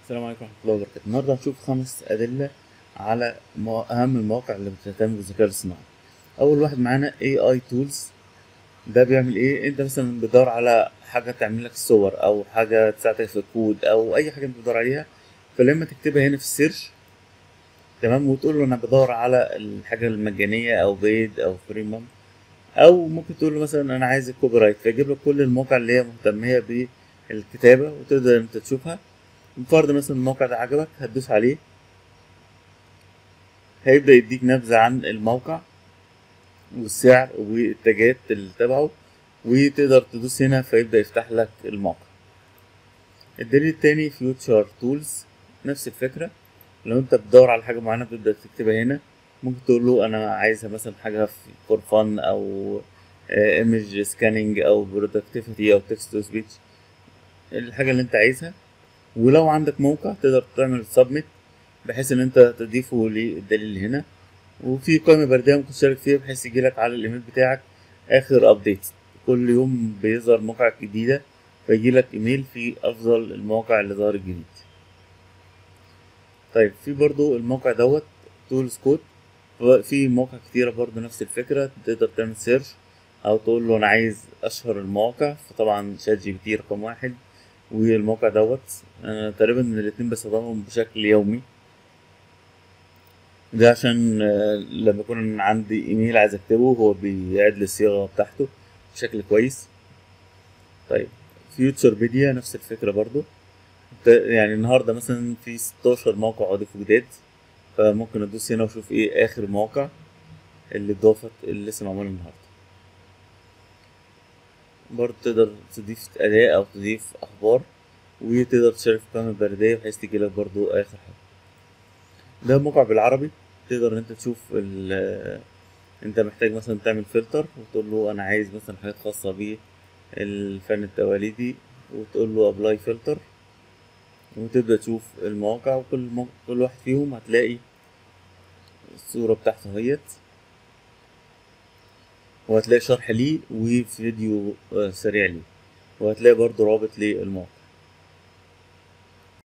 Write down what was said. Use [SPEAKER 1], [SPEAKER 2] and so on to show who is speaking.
[SPEAKER 1] السلام عليكم ورحمة الله وبركاته النهاردة هنشوف خمس أدلة على مو- أهم المواقع اللي بتهتم بالذكاء الاصطناعي أول واحد معانا AI Tools ده بيعمل إيه أنت مثلا بتدور على حاجة تعمل لك الصور أو حاجة تساعدك في الكود أو أي حاجة أنت بتدور عليها فلما تكتبها هنا في السيرش تمام وتقول له أنا بدور على الحاجة المجانية أو بيد أو فريمم أو ممكن تقول له مثلا أنا عايز الكوبي رايت فيجيب لك كل المواقع اللي هي مهتمية بالكتابة وتقدر أنت تشوفها فرض مثلا الموقع ده عجبك هتدوس عليه هيبدأ يديك نبذة عن الموقع والسعر والتاجات اللي تبعه وتقدر تدوس هنا فيبدأ يفتح لك الموقع الدليل التاني فيوتشر تولز نفس الفكرة لو انت بتدور على حاجة معينة بتبدأ تكتبها هنا ممكن تقول له انا عايزها مثلا حاجة في فور فن او ايمج سكاننج او برودكتيفيتي او تكست تو سبيتش الحاجة اللي انت عايزها ولو عندك موقع تقدر تعمل سبميت بحيث ان انت تضيفه للدليل هنا وفي قائمة بردية ممكن تشارك فيها بحيث يجيلك على الايميل بتاعك اخر ابديت كل يوم بيظهر مواقع جديدة فيجيلك ايميل في افضل المواقع اللي ظهرت جديد طيب في برضو الموقع دوت تولز كود في مواقع كتيرة برضو نفس الفكرة تقدر تعمل سيرش او تقول له انا عايز اشهر المواقع فطبعا شات جي بي تي رقم واحد والموقع دوت انا تقريبا الاتنين بستخدمهم بشكل يومي ده عشان آه، لما يكون عندي ايميل عايز اكتبه هو بيعد لي الصياغه بتاعته بشكل كويس طيب فيوتشر بيديا نفس الفكره برضو ت- يعني النهارده مثلا في 16 موقع اضيفوا جداد فممكن ادوس هنا واشوف ايه اخر مواقع اللي اتضافت اللي لسه معموله النهارده برضه تقدر تضيف أداة أو تضيف أخبار وتقدر تشارك في قائمة بردية بحيث تجيلك برضو آخر حاجة ده موقع بالعربي تقدر إن أنت تشوف ال أنت محتاج مثلا تعمل فلتر وتقول له أنا عايز مثلا حاجات خاصة بالفن التواليدي وتقول له أبلاي فلتر وتبدأ تشوف المواقع وكل مو... كل واحد فيهم هتلاقي الصورة بتاعته اهيت وهتلاقي شرح ليه وفيديو آه، سريع ليه وهتلاقي برضو رابط للموقع